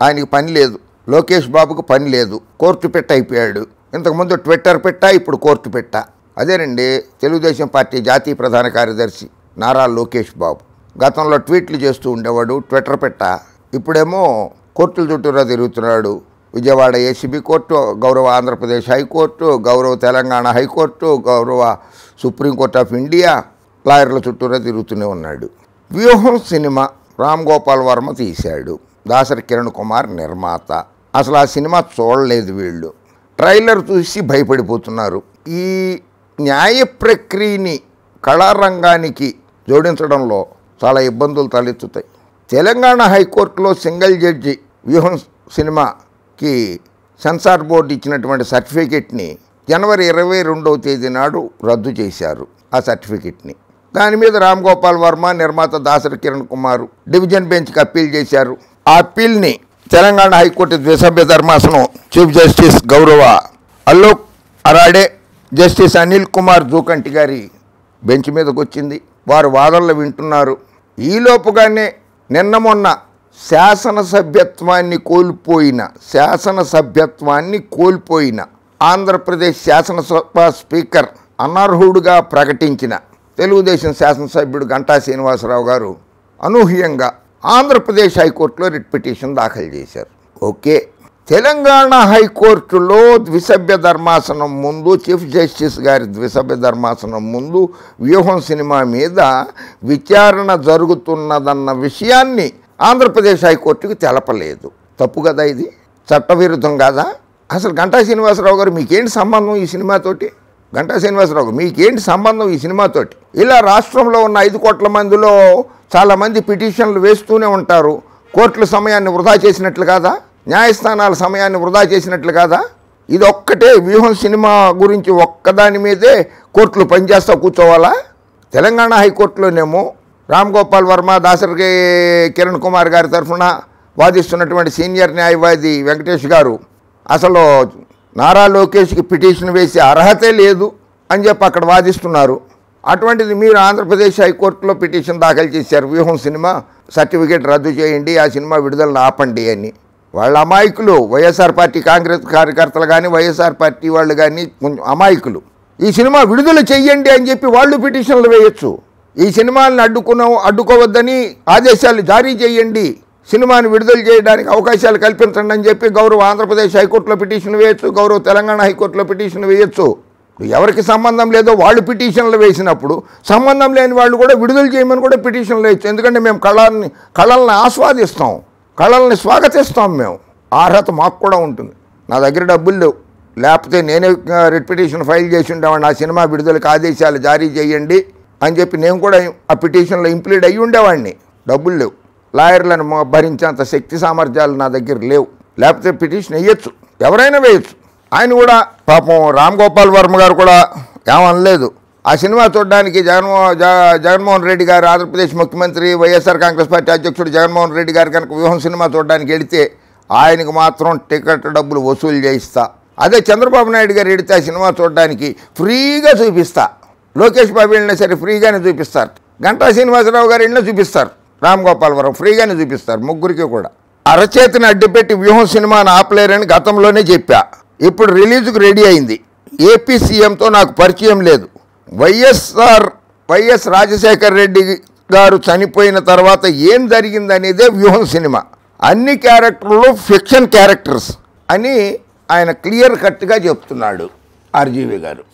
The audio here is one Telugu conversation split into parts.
ఆయనకి పని లేదు లోకేష్ బాబుకు పని లేదు కోర్టు పెట్ట అయిపోయాడు ఇంతకుముందు ట్విట్టర్ పెట్ట ఇప్పుడు కోర్టు పెట్ట అదేనండి తెలుగుదేశం పార్టీ జాతీయ ప్రధాన కార్యదర్శి నారా లోకేష్ బాబు గతంలో ట్వీట్లు చేస్తూ ఉండేవాడు ట్విట్టర్ పెట్ట ఇప్పుడేమో కోర్టుల చుట్టూరా తిరుగుతున్నాడు విజయవాడ ఏసీబీ కోర్టు గౌరవ ఆంధ్రప్రదేశ్ హైకోర్టు గౌరవ తెలంగాణ హైకోర్టు గౌరవ సుప్రీంకోర్టు ఆఫ్ ఇండియా లాయర్ల చుట్టూరా తిరుగుతూనే ఉన్నాడు వ్యూహం సినిమా రామ్ గోపాల్ వర్మ తీశాడు దాసరి కిరణ్ కుమార్ నిర్మాత అసలు ఆ సినిమా చూడలేదు వీళ్ళు ట్రైలర్ చూసి భయపడిపోతున్నారు ఈ న్యాయ ప్రక్రియని కళారంగానికి జోడించడంలో చాలా ఇబ్బందులు తలెత్తుతాయి తెలంగాణ హైకోర్టులో సింగిల్ జడ్జి వ్యూహం సినిమాకి సెన్సార్ బోర్డు ఇచ్చినటువంటి సర్టిఫికెట్ని జనవరి ఇరవై రెండవ తేదీ నాడు రద్దు చేశారు ఆ సర్టిఫికెట్ని దాని మీద రామ్ గోపాల్ వర్మ నిర్మాత దాసరి కిరణ్ కుమార్ డివిజన్ బెంచ్కి అప్పీల్ చేశారు ఆ అప్పీల్ని తెలంగాణ హైకోర్టు ద్విసభ్య ధర్మాసనం చీఫ్ జస్టిస్ గౌరవ అలోక్ అరాడే జస్టిస్ అనిల్ కుమార్ జూకంటి గారి బెంచ్ మీదకి వచ్చింది వారు వాదనలు వింటున్నారు ఈలోపుగానే నిన్న మొన్న శాసనసభ్యత్వాన్ని కోల్పోయిన శాసనసభ్యత్వాన్ని కోల్పోయిన ఆంధ్రప్రదేశ్ శాసనసభ స్పీకర్ అనర్హుడుగా ప్రకటించిన తెలుగుదేశం శాసనసభ్యుడు గంటా శ్రీనివాసరావు గారు అనూహ్యంగా ఆంధ్రప్రదేశ్ హైకోర్టులో రిట్ పిటిషన్ దాఖలు చేశారు ఓకే తెలంగాణ హైకోర్టులో ద్విసభ్య ధర్మాసనం ముందు చీఫ్ జస్టిస్ గారి ద్విసభ్య ధర్మాసనం ముందు వ్యూహం సినిమా మీద విచారణ జరుగుతున్నదన్న విషయాన్ని ఆంధ్రప్రదేశ్ హైకోర్టుకి తెలపలేదు తప్పు కదా ఇది చట్టవిరుద్ధం కాదా అసలు గంటా శ్రీనివాసరావు గారు మీకేంటి సంబంధం ఈ సినిమాతోటి గంటా శ్రీనివాసరావు గారు మీకేంటి సంబంధం ఈ సినిమాతోటి ఇలా రాష్ట్రంలో ఉన్న ఐదు కోట్ల మందిలో చాలామంది పిటిషన్లు వేస్తూనే ఉంటారు కోర్టుల సమయాన్ని వృధా చేసినట్లు కాదా న్యాయస్థానాల సమయాన్ని వృధా చేసినట్లు కాదా ఇది ఒక్కటే వ్యూహం సినిమా గురించి ఒక్కదాని మీదే కోర్టులు పనిచేస్తా కూర్చోవాలా తెలంగాణ హైకోర్టులోనేమో రామ్ గోపాల్ వర్మ దాసరి కిరణ్ కుమార్ గారి తరఫున వాదిస్తున్నటువంటి సీనియర్ న్యాయవాది వెంకటేష్ గారు అసలు నారా లోకేష్కి పిటిషన్ వేసే అర్హతే లేదు అని చెప్పి అక్కడ వాదిస్తున్నారు అటువంటిది మీరు ఆంధ్రప్రదేశ్ హైకోర్టులో పిటిషన్ దాఖలు చేశారు వ్యూహం సినిమా సర్టిఫికేట్ రద్దు చేయండి ఆ సినిమా విడుదలను ఆపండి అని వాళ్ళ అమాయకులు వైఎస్ఆర్ పార్టీ కాంగ్రెస్ కార్యకర్తలు కానీ వైఎస్ఆర్ పార్టీ వాళ్ళు కానీ కొంచెం అమాయకులు ఈ సినిమా విడుదల చెయ్యండి అని చెప్పి వాళ్ళు పిటిషన్లు వేయొచ్చు ఈ సినిమాలను అడ్డుకున్న అడ్డుకోవద్దని ఆదేశాలు జారీ చేయండి సినిమాని విడుదల చేయడానికి అవకాశాలు కల్పించండి అని చెప్పి గౌరవ ఆంధ్రప్రదేశ్ హైకోర్టులో పిటిషన్ వేయొచ్చు గౌరవ తెలంగాణ హైకోర్టులో పిటిషన్ వేయొచ్చు ఎవరికి సంబంధం లేదో వాళ్ళు పిటిషన్లు వేసినప్పుడు సంబంధం లేని వాళ్ళు కూడా విడుదల చేయమని కూడా పిటిషన్లు వేయచ్చు ఎందుకంటే మేము కళల్ని కళల్ని ఆస్వాదిస్తాం కళల్ని స్వాగతిస్తాం మేము ఆ అర్హత మాకు కూడా ఉంటుంది నా దగ్గర డబ్బులు లేవు లేకపోతే నేనే రిట్ పిటిషన్ ఫైల్ చేసి ఉండేవాడిని ఆ సినిమా విడుదలకు ఆదేశాలు జారీ చేయండి అని చెప్పి నేను కూడా ఆ పిటిషన్లో ఇంప్లీడ్ అయ్యి ఉండేవాడిని డబ్బులు లేవు లాయర్లను మొ- భరించేంత శక్తి సామర్థ్యాలు నా దగ్గర లేవు లేకపోతే పిటిషన్ వేయచ్చు ఎవరైనా వేయచ్చు ఆయన కూడా పాపం రామ్ గోపాల్ వర్మ గారు కూడా ఏమనలేదు ఆ సినిమా చూడడానికి జగన్మో జ- జగన్మోహన్ రెడ్డి గారు ఆంధ్రప్రదేశ్ ముఖ్యమంత్రి వైఎస్ఆర్ కాంగ్రెస్ పార్టీ అధ్యక్షుడు జగన్మోహన్ రెడ్డి గారు కనుక వ్యూహం సినిమా చూడడానికి వెళితే ఆయనకు మాత్రం టికెట్ డబ్బులు వసూలు చేయిస్తా అదే చంద్రబాబు నాయుడు గారు వెళితే ఆ సినిమా చూడడానికి ఫ్రీగా చూపిస్తా లోకేష్ బాబు వెళ్ళినా సరే ఫ్రీగానే చూపిస్తారు గంటా శ్రీనివాసరావు గారు వెళ్ళినా చూపిస్తారు రామ్ గోపాల్ వరం ఫ్రీగానే చూపిస్తారు ముగ్గురికి కూడా అరచేతిని అడ్డుపెట్టి వ్యూహం సినిమాను ఆపలేరని గతంలోనే చెప్పా ఇప్పుడు రిలీజ్కు రెడీ అయింది ఏపీ సీఎంతో నాకు పరిచయం లేదు వైఎస్ఆర్ వైఎస్ రాజశేఖర్ రెడ్డి గారు చనిపోయిన తర్వాత ఏం జరిగిందనేదే వ్యూహం సినిమా అన్ని క్యారెక్టర్లు ఫిక్షన్ క్యారెక్టర్స్ అని ఆయన క్లియర్ కట్గా చెప్తున్నాడు ఆర్జీవి గారు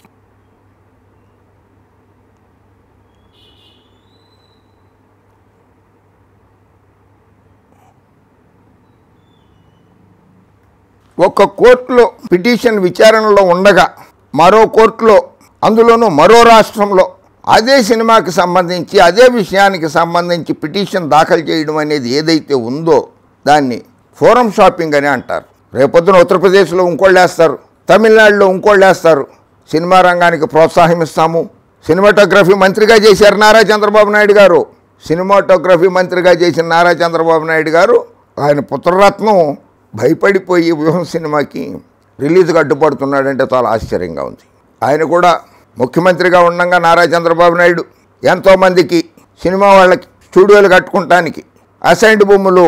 ఒక కోర్టులో పిటిషన్ విచారణలో ఉండగా మరో కోర్టులో అందులోనూ మరో రాష్ట్రంలో అదే సినిమాకి సంబంధించి అదే విషయానికి సంబంధించి పిటిషన్ దాఖలు చేయడం అనేది ఏదైతే ఉందో దాన్ని ఫోరం షాపింగ్ అని అంటారు రేపొద్దున ఉత్తరప్రదేశ్లో ఇంకోళ్ళు వేస్తారు తమిళనాడులో ఇంకోళ్ళు వేస్తారు సినిమా రంగానికి ప్రోత్సాహం ఇస్తాము సినిమాటోగ్రఫీ మంత్రిగా చేశారు నారా చంద్రబాబు నాయుడు గారు సినిమాటోగ్రఫీ మంత్రిగా చేసిన నారా చంద్రబాబు నాయుడు గారు ఆయన పుత్రరత్నం భయపడిపోయి వ్యూహం సినిమాకి రిలీజ్కి అడ్డుపడుతున్నాడంటే చాలా ఆశ్చర్యంగా ఉంది ఆయన కూడా ముఖ్యమంత్రిగా ఉండగా నారా చంద్రబాబు నాయుడు ఎంతోమందికి సినిమా వాళ్ళకి స్టూడియోలు కట్టుకుంటానికి అసైన్డ్ భూములు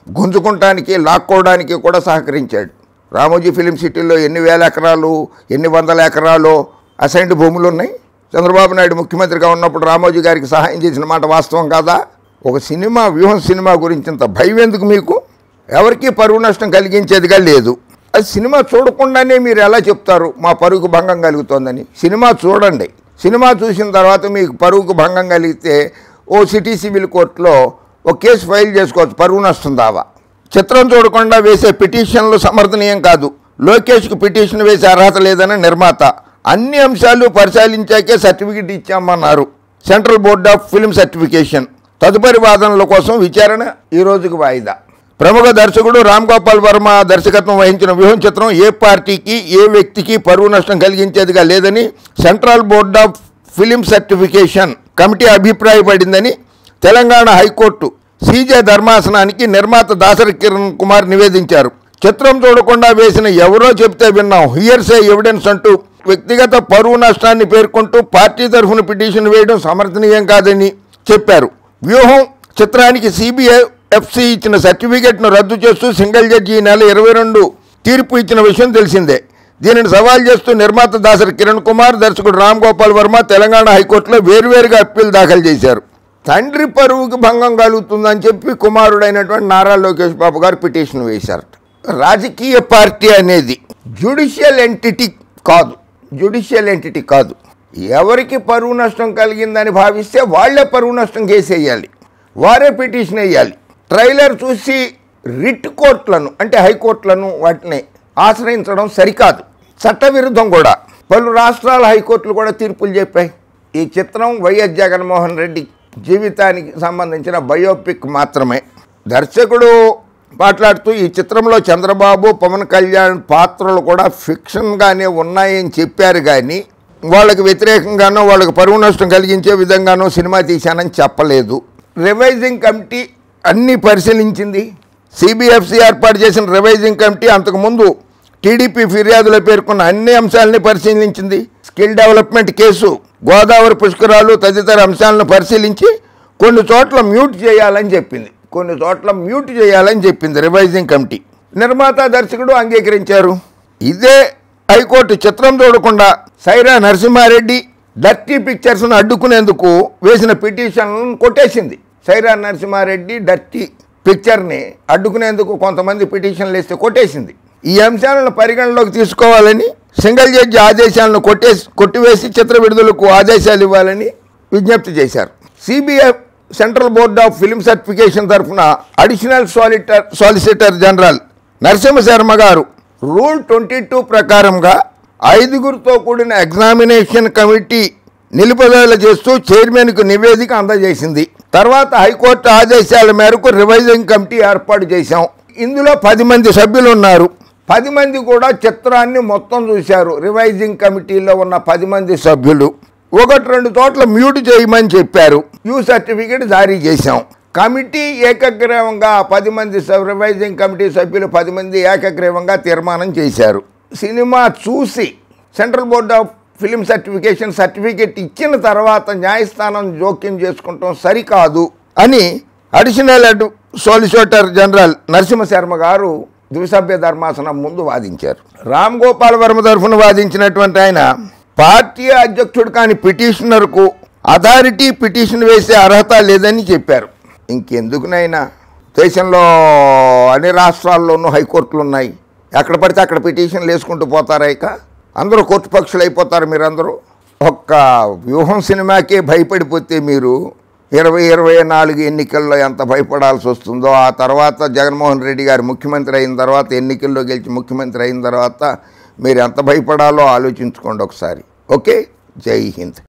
గుంజుకుంటానికి లాక్కోవడానికి కూడా సహకరించాడు రామోజీ ఫిలిం సిటీలో ఎన్ని వేల ఎకరాలు ఎన్ని వందల ఎకరాలు అసైన్డ్ భూములు ఉన్నాయి చంద్రబాబు నాయుడు ముఖ్యమంత్రిగా ఉన్నప్పుడు రామోజీ గారికి సహాయం చేసిన మాట వాస్తవం కాదా ఒక సినిమా వ్యూహం సినిమా గురించి ఇంత భయం ఎందుకు మీకు ఎవరికీ పరువు నష్టం కలిగించేదిగా లేదు అది సినిమా చూడకుండానే మీరు ఎలా చెప్తారు మా పరుగుకు భంగం కలుగుతోందని సినిమా చూడండి సినిమా చూసిన తర్వాత మీకు పరుగుకు భంగం కలిగితే ఓ సిటీ సివిల్ కోర్టులో ఒక కేసు ఫైల్ చేసుకోవచ్చు పరువు నష్టం దావా చిత్రం చూడకుండా వేసే పిటిషన్లు సమర్థనీయం కాదు లోకేష్కు పిటిషన్ వేసే అర్హత లేదని నిర్మాత అన్ని అంశాలు పరిశీలించాకే సర్టిఫికెట్ ఇచ్చామన్నారు Central Board of Film Certification తదుపరి వాదనల కోసం విచారణ ఈ రోజుకు వాయిదా ప్రముఖ దర్శకుడు రామ్ గోపాల్ వర్మ దర్శకత్వం వహించిన వ్యూహం చిత్రం ఏ పార్టీకి ఏ వ్యక్తికి పరువు నష్టం కలిగించేదిగా లేదని Central Board of Film Certification committee అభిప్రాయపడిందని తెలంగాణ హైకోర్టు సీజే ధర్మాసనానికి నిర్మాత దాసరి కిరణ్ కుమార్ నివేదించారు చిత్రం చూడకుండా వేసిన ఎవరో చెప్తే విన్నాం హియర్సే ఎవిడెన్స్ అంటూ వ్యక్తిగత పరువు నష్టాన్ని పేర్కొంటూ పార్టీ తరఫున పిటిషన్ వేయడం సమర్థనీయం కాదని చెప్పారు వ్యూహం చిత్రానికి సిబిఐ ఎఫ్సి ఇచ్చిన సర్టిఫికెట్ను రద్దు చేస్తూ సింగిల్ జడ్జి ఈ నెల ఇరవై రెండు తీర్పు ఇచ్చిన విషయం తెలిసిందే దీనిని సవాల్ చేస్తూ నిర్మాత దాసరి కిరణ్ కుమార్ దర్శకుడు రామ్ గోపాల్ వర్మ తెలంగాణ హైకోర్టులో వేర్వేరుగా అప్పీల్ దాఖలు చేశారు తండ్రి పరువుకి భంగం కలుగుతుందని చెప్పి కుమారుడైనటువంటి నారా లోకేష్ బాబు గారు పిటిషన్ వేశారట రాజకీయ పార్టీ అనేది జ్యుడిషియల్ ఎంటిటీ కాదు జ్యుడిషియల్ ఎంటిటీ కాదు ఎవరికి పరువు నష్టం కలిగిందని భావిస్తే వాళ్ళే పరువు నష్టం కేసు వేయాలి వారే పిటిషన్ వేయాలి ట్రైలర్ చూసి రిట్ కోర్టులను అంటే హైకోర్టులను వాటిని ఆశ్రయించడం సరికాదు చట్టవిరుద్ధం కూడా పలు రాష్ట్రాల హైకోర్టులు కూడా తీర్పులు చెప్పాయి ఈ చిత్రం వైఎస్ జగన్మోహన్ రెడ్డి జీవితానికి సంబంధించిన బయోపిక్ మాత్రమే దర్శకుడు మాట్లాడుతూ ఈ చిత్రంలో చంద్రబాబు పవన్ కళ్యాణ్ పాత్రలు కూడా ఫిక్షన్గానే ఉన్నాయని చెప్పారు కానీ వాళ్ళకి వ్యతిరేకంగానో వాళ్ళకి పరువు నష్టం కలిగించే విధంగానో సినిమా తీశానని చెప్పలేదు రివైజింగ్ కమిటీ అన్నీ పరిశీలించింది సిబిఎఫ్సి ఏర్పాటు చేసిన రివైజింగ్ కమిటీ అంతకుముందు టీడీపీ ఫిర్యాదులో పేర్కొన్న అన్ని అంశాలని పరిశీలించింది స్కిల్ డెవలప్మెంట్ కేసు గోదావరి పుష్కరాలు తదితర అంశాలను పరిశీలించి కొన్ని చోట్ల మ్యూట్ చేయాలని చెప్పింది కొన్ని చోట్ల మ్యూట్ చేయాలని చెప్పింది రివైజింగ్ కమిటీ నిర్మాత దర్శకుడు అంగీకరించారు ఇదే హైకోర్టు చిత్రం చూడకుండా సైరా నరసింహారెడ్డి డర్టీ పిక్చర్స్ను అడ్డుకునేందుకు వేసిన పిటిషన్లను కొట్టేసింది సైరా నరసింహారెడ్డి డర్టీ పిక్చర్ని అడ్డుకునేందుకు కొంతమంది పిటిషన్లు వేస్తే కొట్టేసింది ఈ అంశాలను పరిగణలోకి తీసుకోవాలని సింగిల్ జడ్జి ఆదేశాలను కొట్టేసి కొట్టివేసి చిత్ర విడుదలకు ఆదేశాలు ఇవ్వాలని విజ్ఞప్తి చేశారు CBI Central Board of Film Certification తరఫున additional solicitor solicitor general Narasimha Sharma గారు రూల్ ట్వంటీ టూ ప్రకారంగా ఐదుగురితో కూడిన ఎగ్జామినేషన్ కమిటీ నిలుపుదల చేస్తూ చైర్మన్కు నివేదిక అందజేసింది తర్వాత హైకోర్టు ఆదేశాల మేరకు రివైజింగ్ కమిటీ ఏర్పాటు చేశాం ఇందులో పది మంది సభ్యులు ఉన్నారు పది మంది కూడా చిత్రాన్ని మొత్తం చూశారు రివైజింగ్ కమిటీలో ఉన్న పది మంది సభ్యులు ఒకటి రెండు చోట్ల మ్యూట్ చేయమని చెప్పారు యూ సర్టిఫికేట్ జారీ చేశాం కమిటీ ఏకగ్రీవంగా పది మంది సబ్- రివైజింగ్ కమిటీ సభ్యులు పది మంది ఏకగ్రీవంగా తీర్మానం చేశారు సినిమా చూసి Central Board of Film Certification certificate ఇచ్చిన తర్వాత న్యాయస్థానం జోక్యం చేసుకుంటాం సరికాదు అని additional ad solicitor general Narasimha Sharma గారు ద్విసభ్య ధర్మాసనం ముందు వాదించారు రామ్ గోపాల్ వర్మ తరఫున వాదించినటువంటి ఆయన పార్టీ అధ్యక్షుడు కాని పిటిషనర్కు అథారిటీ పిటిషన్ వేసే అర్హత లేదని చెప్పారు ఇంకెందుకునైనా దేశంలో అన్ని రాష్ట్రాల్లోనూ హైకోర్టులు ఉన్నాయి ఎక్కడ పడితే అక్కడ పిటిషన్లు వేసుకుంటూ పోతారా ఇక అందరూ కోర్టు పక్షులు అయిపోతారు మీరందరూ ఒక్క వ్యూహం సినిమాకే భయపడిపోతే మీరు ఇరవై ఇరవై నాలుగు ఎన్నికల్లో ఎంత భయపడాల్సి వస్తుందో ఆ తర్వాత జగన్మోహన్ రెడ్డి గారు ముఖ్యమంత్రి అయిన తర్వాత ఎన్నికల్లో గెలిచి ముఖ్యమంత్రి అయిన తర్వాత మీరు ఎంత భయపడాలో ఆలోచించుకోండి ఒకసారి ఓకే జై హింద్